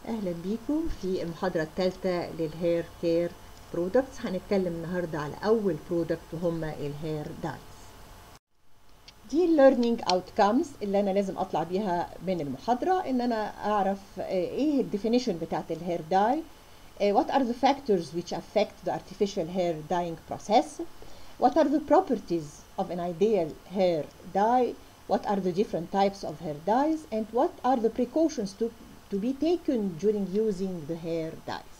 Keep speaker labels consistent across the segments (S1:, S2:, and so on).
S1: اهلا بيكم في المحاضرة الثالثة للهير كير برودكتس هنتكلم النهاردة على اول برودكت وهما الهير دايز دي الليرنينج اوتكمز اللي انا لازم اطلع بيها من المحاضرة ان انا اعرف ايه الديفينيشن بتاعت الهير داي what are the factors which affect the artificial hair dyeing process what are the properties of an ideal hair dye what are the different types of hair dyes and what are the precautions to, to be taken during using the hair dyes.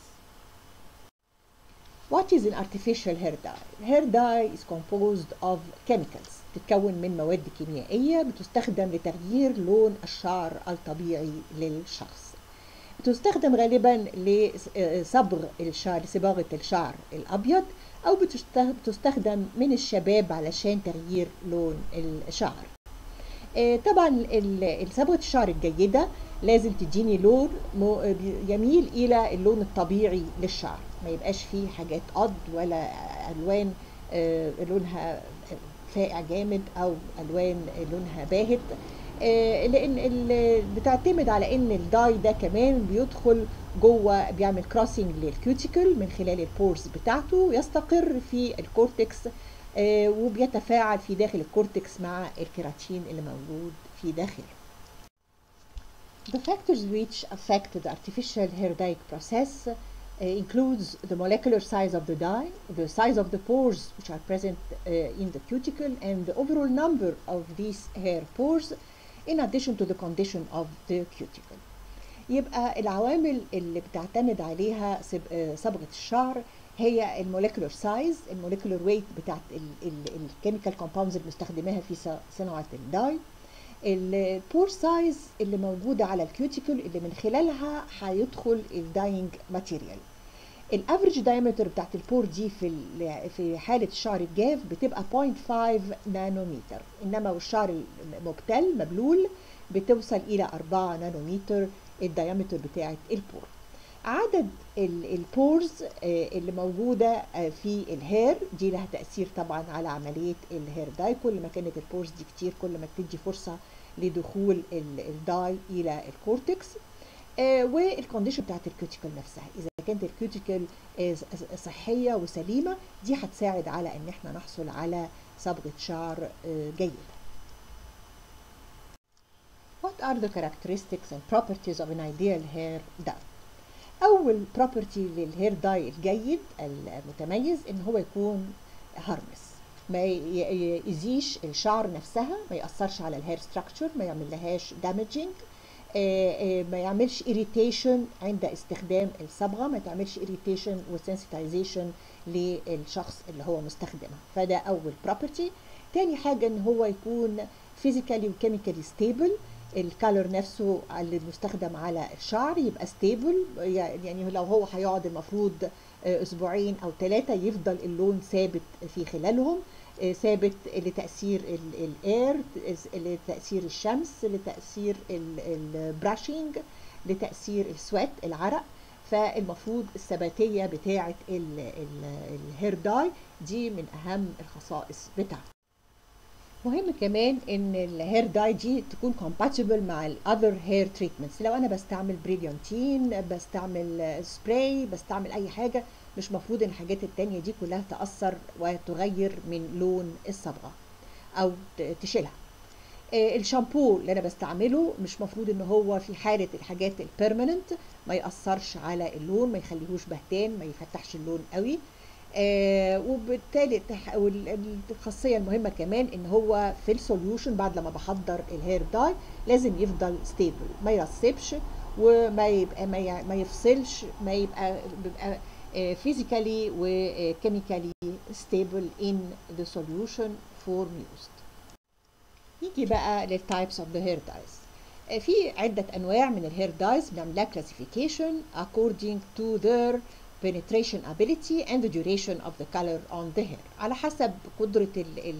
S1: What is an artificial hair dye? Hair dye is composed of chemicals تتكون من مواد كيميائية بتستخدم لتغيير لون الشعر الطبيعي للشخص بتستخدم غالبا لصبغ الشعر لصباغة الشعر الأبيض أو بتستخدم من الشباب علشان تغيير لون الشعر طبعا صبغه الشعر الجيده لازم تديني لون يميل الى اللون الطبيعي للشعر ما يبقاش فيه حاجات قض ولا الوان لونها فاقع جامد او الوان لونها باهت لان بتعتمد على ان الداي ده كمان بيدخل جوه بيعمل كروسنج للكيوتيكل من خلال البورز بتاعته ويستقر في الكورتكس وبيتفاعل في داخل الكورتكس مع الكيراتين اللي موجود في داخله. The factors which affect the artificial hair dye process uh, includes the molecular size of the dye, the size of the pores which are present uh, in the cuticle, and the overall number of these hair pores, in addition to the condition of the cuticle. يبقى العوامل اللي بتعتمد عليها صبغة الشعر هي الموليكولر سايز الموليكولر ويت بتاعت الكيميكال كومباوندز اللي بنستخدمها في صناعه الداي البور سايز اللي موجوده على الكيوتيكل اللي من خلالها هيدخل الداينج ماتيريال الافريج دايمتر بتاعت البور دي في في حاله الشعر الجاف بتبقى 0.5 نانومتر انما والشعر المبتل مبلول بتوصل الى 4 نانومتر الدايمتر بتاعت البور عدد البورز اللي موجودة في الهير دي لها تأثير طبعا على عملية الهير داي كل ما كانت البورز دي كتير كل ما بتدي فرصة لدخول الداي إلى الكورتكس والكونديشن بتاعت الكيوتيكل نفسها إذا كانت الكيوتيكل صحية وسليمة دي هتساعد على إن احنا نحصل على صبغة شعر جيدة. What are the characteristics and properties of an ideal hair dye? اول بروبرتي للهير داي الجيد المتميز ان هو يكون هارمس ما يأذيش الشعر نفسها ما يأثرش على الهير ستراكشر ما يعمل لهاش دامجينج ما يعملش اريتيشن عند استخدام الصبغه ما تعملش اريتيشن وسنسيتايزيشن للشخص اللي هو مستخدمها فده اول بروبرتي تاني حاجه ان هو يكون فيزيكالي وكيميكالي ستيبل الكالر نفسه اللي مستخدم على الشعر يبقى ستيبل يعني لو هو هيقعد المفروض اسبوعين او ثلاثه يفضل اللون ثابت في خلالهم ثابت لتاثير الاير لتاثير الشمس لتاثير البراشنج لتاثير السويت العرق فالمفروض الثباتيه بتاعه الهير داي دي من اهم الخصائص بتاعته مهم كمان ان الهير داي دي تكون compatible مع الاذر هير تريتمنتس لو انا بستعمل بريليونتين بستعمل سبراي بستعمل اي حاجه مش مفروض ان الحاجات التانية دي كلها تاثر وتغير من لون الصبغه او تشيلها الشامبو اللي انا بستعمله مش مفروض ان هو في حاله الحاجات البيرمننت ما ياثرش على اللون ما يخليهوش بهتان ما يفتحش اللون قوي آه وبالتالي الخاصية المهمة كمان ان هو في السوليوشن بعد لما بحضر الهير داي لازم يفضل ستيبل ما يرسبش وما يبقى ما, ما يفصلش ما يبقى بيبقى فيزيكالي وكيميكالي ستيبل ان ذا سوليوشن فور يوزد نيجي بقى للتايبس اوف ذا هير دايز في عدة أنواع من الهير دايز بنعملها كلاسيفيكيشن according to their penetration ability and the duration of the color on the hair على حسب قدرة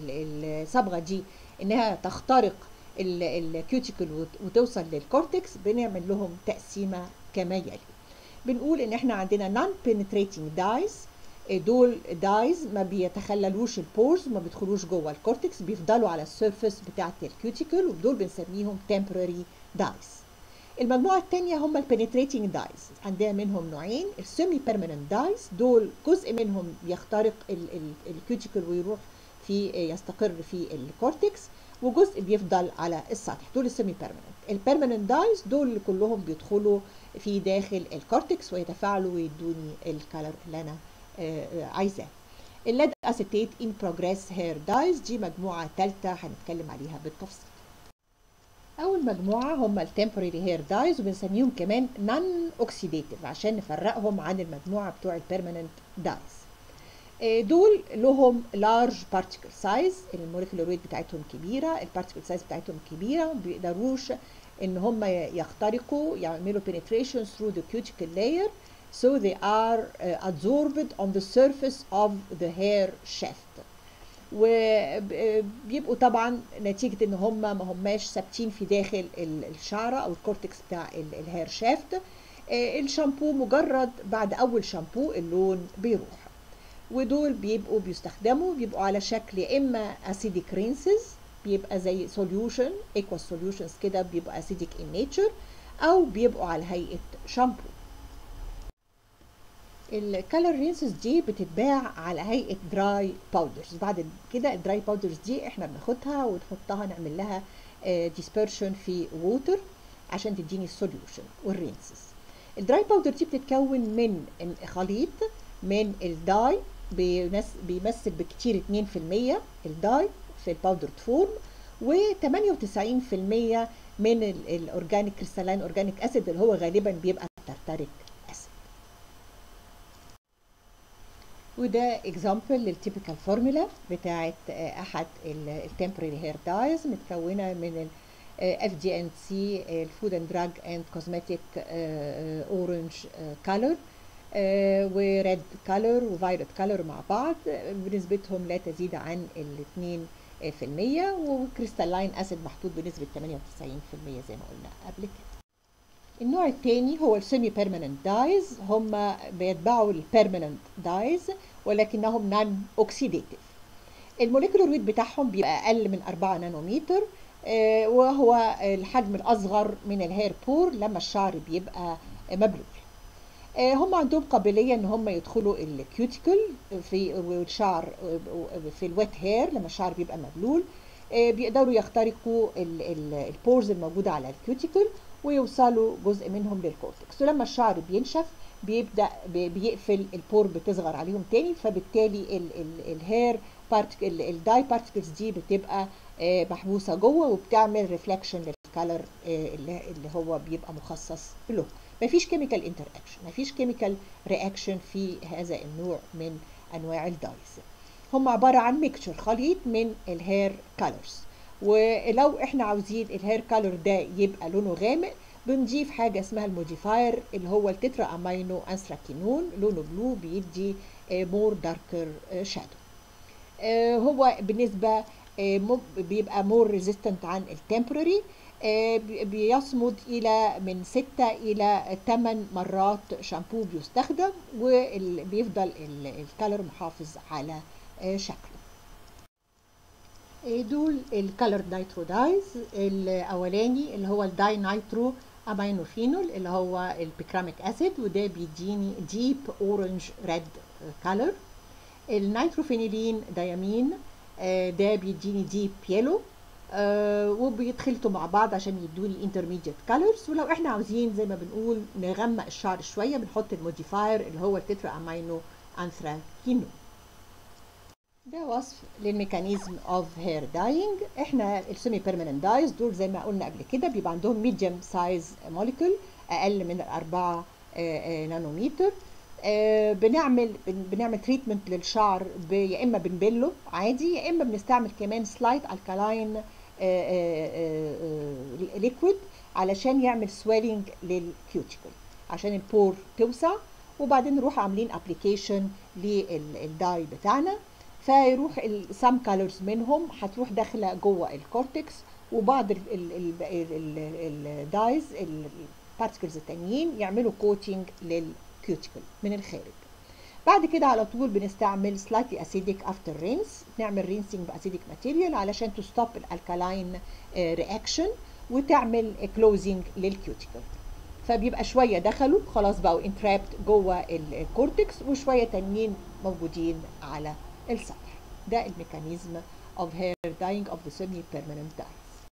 S1: الصبغة دي انها تخترق الكيوتيكل وتوصل للكورتكس بنعمل لهم تقسيمة كما يلي بنقول ان احنا عندنا non penetrating dyes دول دايز ما بيتخللوش البورز وما بيدخلوش جوه الكورتكس بيفضلوا على السيرفيس بتاعه الكيوتيكل ودول بنسميهم temporary dyes المجموعة الثانية هم البنتريتنج دايز عندنا منهم نوعين السيمي بيرمننت دايز دول جزء منهم بيخترق الكيوتيكل ويروح في يستقر في الكورتكس وجزء بيفضل على السطح دول السيمي بيرمننت البيرمننت دايز دول اللي كلهم بيدخلوا في داخل الكورتكس ويتفاعلوا ويدوني الكالر اللي انا عايزاه الليد اسيتيت ان بروجريس هير دايز دي مجموعه ثالثه هنتكلم عليها بالتفصيل اول مجموعه هم التمبوراري هير دايز وبنسميهم كمان نون اوكسيديتيف عشان نفرقهم عن المجموعه بتوع البيرمننت دايز دول لهم لارج بارتيكل سايز الموليكولر ويت بتاعتهم كبيره البارتيكل سايز بتاعتهم كبيره ما بيقدروش ان هم يخترقوا يعملوا penetration through the cuticle layer so they are uh, absorbed on the surface of the hair shaft وبيبقوا طبعا نتيجة ان هم ما هماش ثابتين في داخل الشعرة او الكورتكس بتاع الهير شافت الشامبو مجرد بعد اول شامبو اللون بيروح ودول بيبقوا بيستخدموا بيبقوا على شكل يا اما اسيديك رينسز بيبقى زي سوليوشن ايكوال سوليوشنز كده بيبقى اسيديك ان نيتشر او بيبقوا على هيئه شامبو الكالر رينسز دي بتتباع على هيئه دراي باودرز بعد كده الدراي باودرز دي احنا بناخدها ونحطها نعمل لها ديسبرشن في ووتر عشان تديني السوليوشن والرينسز الدراي باودر دي بتتكون من خليط من الداي بيمثل بكتير 2% الداي في الباودر فورم و98% من الاورجانيك كريستالين اورجانيك اسيد اللي هو غالبا بيبقى ترتريك اسيد وده اكزامبل للتيبيكال فورمولا بتاعه احد التمبرري هير دايز متكونه من اف دي ان سي الفود اند دراج اند كوزمتيك اورنج كالر وريد كالر وفايلوت كالر مع بعض بنسبتهم لا تزيد عن ال 2% وكريستالين اسيد محطوط بنسبه 98% زي ما قلنا قبل كده النوع الثاني هو السيمي بيرمننت دايز هم بيتبعوا البيرمننت دايز ولكنهم نون اوكسيديتيف الموليكولر ويت بتاعهم بيبقى اقل من 4 نانومتر وهو الحجم الاصغر من الهير بور لما الشعر بيبقى مبلول هم عندهم قابليه ان هم يدخلوا الكيوتيكل في الشعر في الويت هير لما الشعر بيبقى مبلول بيقدروا يخترقوا البورز الموجوده على الكيوتيكل ويوصلوا جزء منهم للكورتكس ولما الشعر بينشف بيبدا بيقفل البور بتصغر عليهم تاني فبالتالي الهير بارتكل الداي بارتكلز دي بتبقى محبوسه جوه وبتعمل ريفلكشن للكالر اللي هو بيبقى مخصص له مفيش كيميكال انتر اكشن مفيش كيميكال رياكشن في هذا النوع من انواع الدايز هم عباره عن ميكتشر خليط من الهير كالرز ولو احنا عاوزين الهير كالر ده يبقى لونه غامق بنضيف حاجه اسمها الموديفاير اللي هو التترا امينو انثراكينون لونه بلو بيدي مور داركر شادو هو بالنسبه بيبقى مور ريزيستنت عن التمبرري بيصمد الى من 6 الى 8 مرات شامبو بيستخدم وبيفضل الكالر محافظ على شكله دول الكالر نايترو دايز الاولاني اللي هو الداي نايترو امينوفينول اللي هو البيكراميك اسيد وده بيديني ديب اورنج ريد كالر النيتروفينيلين ديامين ده بيديني ديب يلو آه وبيتخلطوا مع بعض عشان يدوني intermediate colors ولو احنا عاوزين زي ما بنقول نغمق الشعر شويه بنحط الموديفاير اللي هو التترا امينو انثراكينو ده وصف للميكانيزم اوف هير داينج احنا السيمي بيرمننت دايز دول زي ما قلنا قبل كده بيبقى عندهم ميديوم سايز موليكول اقل من 4 نانومتر آه بنعمل بنعمل تريتمنت للشعر يا اما بنبله عادي يا اما بنستعمل كمان سلايت الكالاين ليكويد علشان يعمل سويلنج للكيوتيكل عشان البور توسع وبعدين نروح عاملين ابلكيشن للداي بتاعنا فيروح السام كالرز منهم هتروح داخله جوه الكورتكس وبعض الدايز البارتكلز التانيين يعملوا كوتنج لل كيوتيكل من الخارج بعد كده على طول بنستعمل سلايتلي اسيديك افتر رينس نعمل رينسينج باسيديك ماتيريال علشان تستوب الالكالاين رياكشن وتعمل كلوزنج للكيوتيكل فبيبقى شويه دخلوا خلاص بقوا انترابت جوه الكورتكس وشويه تانيين موجودين على السطح ده الميكانيزم of hair dyeing of the semi permanent dye